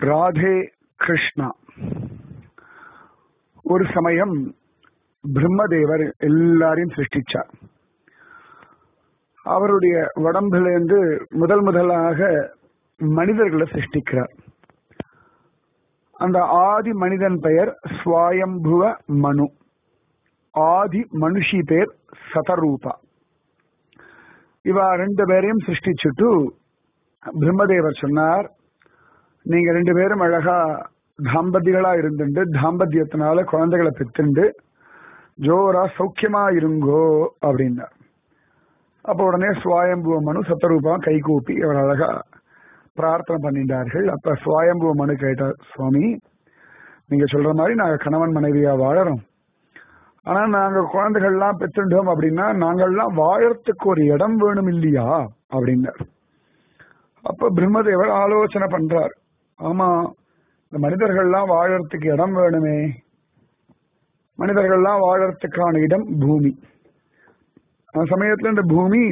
ராதே கிருஷ்ணா ஒரு சமயம் பிரம்மதேவர் எல்லாரையும் சிருஷ்டிச்சார் அவருடைய உடம்பிலிருந்து முதல் முதலாக மனிதர்களை சிருஷ்டிக்கிறார் அந்த ஆதி மனிதன் பெயர் ஸ்வாயம்புவ மனு ஆதி மனுஷி பேர் சதரூபா இவ ரெண்டு பேரையும் சிருஷ்டிச்சுட்டு பிரம்மதேவர் சொன்னார் நீங்க ரெண்டு பேரும் அழகா தாம்பத்திகளா இருந்துட்டு தாம்பத்தியத்தினால குழந்தைகளை பெத்துண்டு ஜோரா சௌக்கியமா இருங்கோ அப்படின்னார் அப்ப உடனே சுவாயம்புவ மனு சத்தரூபா கை கூப்பி அவர் அழகா பிரார்த்தனை பண்ணிட்டார்கள் அப்ப சுவாயம்புவ மனு கேட்டார் சுவாமி நீங்க சொல்ற மாதிரி நாங்க கணவன் மனைவியா வாழறோம் ஆனா நாங்க குழந்தைகள்லாம் பெற்றுட்டோம் அப்படின்னா நாங்கள்லாம் வாழறதுக்கு ஒரு இடம் வேணும் இல்லையா அப்படின்னார் அப்ப பிரம்மதேவர் ஆலோசனை பண்றார் ஆமா இந்த மனிதர்கள்லாம் வாழறதுக்கு இடம் வேணுமே மனிதர்கள்லாம் வாழறதுக்கான இடம் பூமி அந்த சமயத்துல இந்த பூமி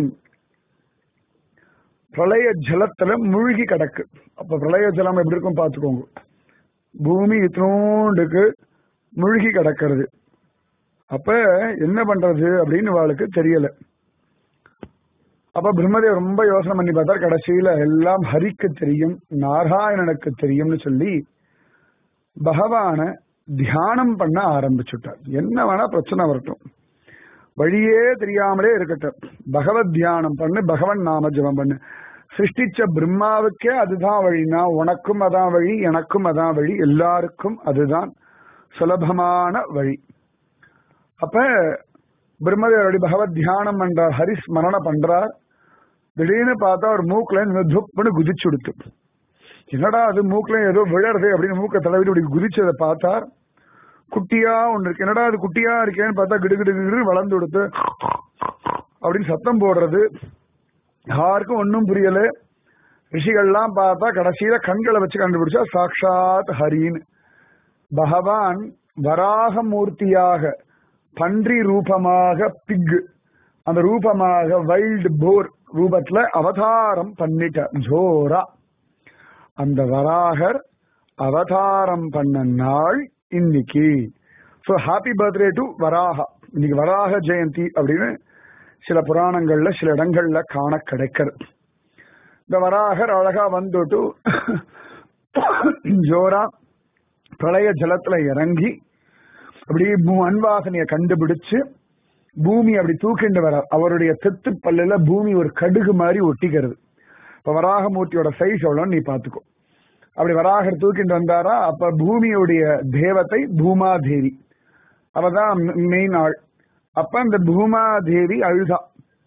பிரளய ஜலத்துல மூழ்கி கிடக்கு அப்ப பிரளய ஜலம் எப்படி இருக்கும் பாத்துக்கோங்க பூமி இத்தினோண்டுக்கு மூழ்கி கிடக்கிறது அப்ப என்ன பண்றது அப்படின்னு அவளுக்கு தெரியல அப்ப பிரம்மதேவ் ரொம்ப யோசனை பண்ணி பார்த்தார் கடைசியில எல்லாம் ஹரிக்கு தெரியும் நாராயணனுக்கு தெரியும்னு சொல்லி பகவான தியானம் பண்ண ஆரம்பிச்சுட்டார் என்ன வேணா பிரச்சனை வரட்டும் வழியே தெரியாமலே இருக்கட்டும் பகவத் தியானம் பண்ணு பகவன் நாம ஜபம் பண்ணு சிருஷ்டிச்ச பிரம்மாவுக்கே அதுதான் வழினா உனக்கும் அதான் வழி எனக்கும் அதான் வழி எல்லாருக்கும் அதுதான் சுலபமான வழி அப்ப பிரம்மதேவருடைய பகவத் தியானம் பண்றார் ஹரிஸ்மரண பண்றார் திடீர்னு பார்த்தா ஒரு மூக்குல துப்புன்னு குதிச்சு கொடுத்து என்னடா அது மூக்குல ஏதோ விழறது அப்படின்னு மூக்க தடவிட்டு இப்படி குதிச்சதை பார்த்தார் குட்டியா ஒண்ணு இருக்கு என்னடா அது குட்டியா இருக்கேன்னு பார்த்தா கிடு கிடு கிடு வளர்ந்து கொடுத்து அப்படின்னு சத்தம் போடுறது யாருக்கும் ஒன்னும் புரியல ரிஷிகள்லாம் பார்த்தா கடைசியில கண்களை வச்சு கண்டுபிடிச்சா சாட்சாத் ஹரின்னு பகவான் வராக மூர்த்தியாக பன்றி ரூபமாக பிக் அந்த ரூபமாக வைல்டு போர் ரூபத்துல அவதாரம் பண்ணிட்டார் ஜோரா அந்த வராகர் அவதாரம் பண்ண நாள் இன்னைக்கு so happy birthday to Varaha இன்னைக்கு வராக ஜெயந்தி அப்படின்னு சில புராணங்கள்ல சில இடங்கள்ல காண கிடைக்கிறது இந்த வராகர் அழகா வந்துட்டு ஜோரா பிரளய ஜலத்துல இறங்கி அப்படி அன்வாசனைய கண்டுபிடிச்சு பூமி அப்படி தூக்கிண்டு வர அவருடைய தெத்து பல்லுல பூமி ஒரு கடுகு மாதிரி ஒட்டிக்கிறது இப்ப வராகமூர்த்தியோட சைஸ் எவ்வளோன்னு நீ பாத்துக்கோ அப்படி வராகர் தூக்கிட்டு வந்தாரா அப்ப பூமியுடைய தேவத்தை பூமாதேவி அவதான் மெயின் ஆள் அப்ப அந்த பூமாதேவி அழுதா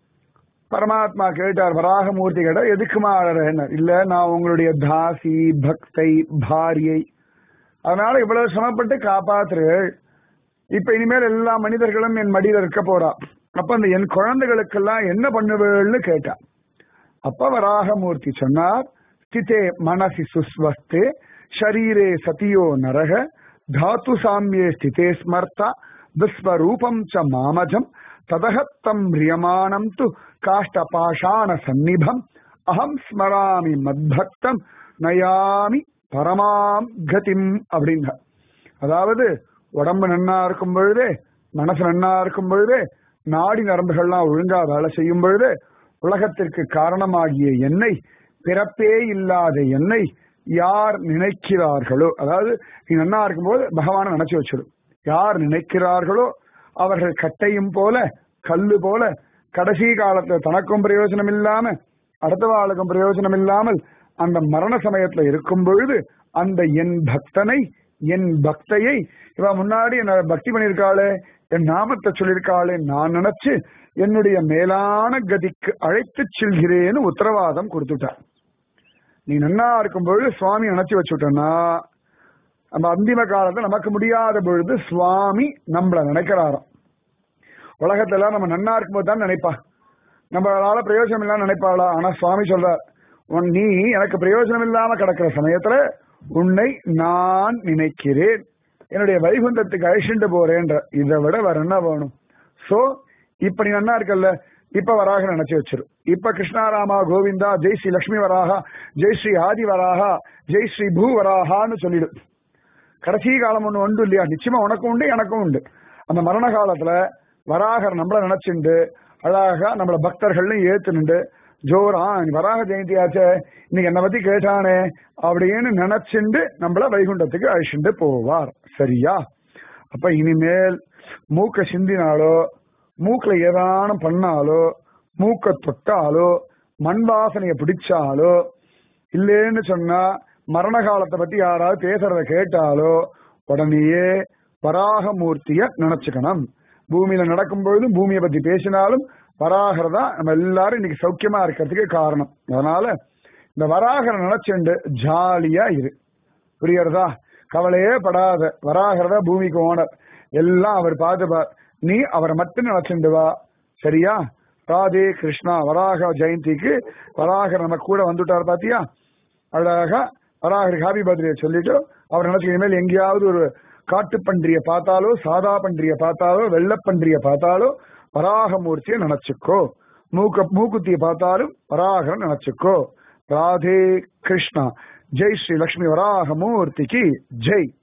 பரமாத்மா கேட்டார் வராகமூர்த்தி கேட்டார் எதுக்குமா அழற இல்ல நான் உங்களுடைய தாசி பக்தை பாரியை அதனால இவ்வளவு சிரமப்பட்டு காப்பாத்துறேள் இப்ப இனிமேல் எல்லா மனிதர்களும் என் மடியில இருக்க போறா அப்ப அந்த என் குழந்தைகளுக்கெல்லாம் என்ன பண்ணுவேள்னு கேட்டா அப்ப வராகமூர்த்தி சொன்னார் ஸ்திதே மனசி சுஸ்வஸ்தே ஷரீரே சதியோ நரக தாத்து சாமியே ஸ்திதே ஸ்மர்த்தா விஸ்வரூபம் ச மாமஜம் ததகத்தம் ரியமானம் து காஷ்டபாஷாண சந்நிபம் அகம் ஸ்மராமி மத்பக்தம் நயாமி பரமாம் கதிம் அப்படிங்க அதாவது உடம்பு நன்னா இருக்கும் பொழுதே மனசு நன்னா இருக்கும் பொழுதே நாடி நரம்புகள்லாம் ஒழுங்கா வேலை செய்யும் பொழுது உலகத்திற்கு காரணமாகிய என்னை பிறப்பே இல்லாத என்னை யார் நினைக்கிறார்களோ அதாவது நீ நன்னா இருக்கும்போது பகவானை நினைச்சு வச்சிடும் யார் நினைக்கிறார்களோ அவர்கள் கட்டையும் போல கல்லு போல கடைசி காலத்துல தனக்கும் பிரயோஜனம் இல்லாம அடுத்த வாழ்க்கும் பிரயோஜனம் இல்லாமல் அந்த மரண சமயத்துல இருக்கும் பொழுது அந்த என் பக்தனை என் பக்தையை இவ முன்னாடி என்ன பக்தி பண்ணிருக்காளே என் நாமத்தை சொல்லியிருக்காளே நான் நினைச்சு என்னுடைய மேலான கதிக்கு அழைத்து செல்கிறேன்னு உத்தரவாதம் கொடுத்துட்டார் நீ நன்னா இருக்கும் பொழுது சுவாமி நினைச்சு வச்சுட்டோம்னா நம்ம அந்திம காலத்துல நமக்கு முடியாத பொழுது சுவாமி நம்மள நினைக்கிறாராம் உலகத்துல நம்ம நன்னா இருக்கும்போது தான் நினைப்பா நம்மளால பிரயோஜனம் இல்லாம நினைப்பாளா ஆனா சுவாமி சொல்றார் நீ எனக்கு பிரயோஜனம் இல்லாம கிடக்கிற சமயத்துல உன்னை நான் நினைக்கிறேன் என்னுடைய வைகுண்டத்துக்கு அழிச்சுட்டு போறேன்ற இதை விட வேற என்ன வேணும் சோ இப்ப நீ நன்னா இருக்கல்ல இப்ப வராக நினைச்சு வச்சிரு இப்ப கிருஷ்ணாராமா கோவிந்தா ஜெய் ஸ்ரீ லட்சுமி வராகா ஜெய் ஸ்ரீ ஆதி வராகா ஜெய் ஸ்ரீ பூ வராகான்னு சொல்லிடு கடைசி காலம் ஒண்ணு உண்டு இல்லையா நிச்சயமா உனக்கும் உண்டு எனக்கும் உண்டு அந்த மரண காலத்துல வராகர் நம்மள நினைச்சுண்டு அழகா நம்மள பக்தர்கள்னு ஏத்துனுண்டு ஜோரா வராக ஜெயந்தி ஆச்சே இன்னைக்கு என்னை பத்தி கேட்டானே அப்படின்னு நினைச்சுண்டு நம்மள வைகுண்டத்துக்கு அழிச்சுண்டு போவார் சரியா அப்ப இனிமேல் மூக்க சிந்தினாலோ மூக்குல ஏதானும் பண்ணாலோ மூக்க தொட்டாலோ மண் வாசனைய பிடிச்சாலோ இல்லேன்னு சொன்னா மரண காலத்தை பத்தி யாராவது பேசுறத கேட்டாலோ உடனேயே வராகமூர்த்திய நினைச்சுக்கணும் பூமியில நடக்கும் பொழுது பூமியை பத்தி பேசினாலும் வராகர் தான் நம்ம எல்லாரும் இன்னைக்கு சௌக்கியமா இருக்கிறதுக்கு காரணம் அதனால இந்த வராகரை நினைச்சுண்டு ஜாலியா இரு புரியறதா கவலையே படாத வராகர் தான் பூமிக்கு ஓனர் எல்லாம் அவர் பார்த்துப்பார் நீ அவரை மட்டும் நினைச்சுண்டு வா சரியா ராதே கிருஷ்ணா வராக ஜெயந்திக்கு வராகர் நம்ம கூட வந்துட்டார் பாத்தியா அழகா வராகருக்கு ஹாப்பி பர்த்டே சொல்லிட்டு அவர் நினைச்சு இனிமேல் எங்கேயாவது ஒரு காட்டு பன்றிய பார்த்தாலோ சாதா பன்றிய பார்த்தாலோ வெள்ளப்பன்றிய பார்த்தாலோ வராகமூர்த்தியை நினைச்சுக்கோ மூக்க மூக்குத்திய பார்த்தாலும் வராகரம் நினைச்சுக்கோ ராதே கிருஷ்ணா ஜெய் ஸ்ரீ லட்சுமி வராகமூர்த்திக்கு ஜெய்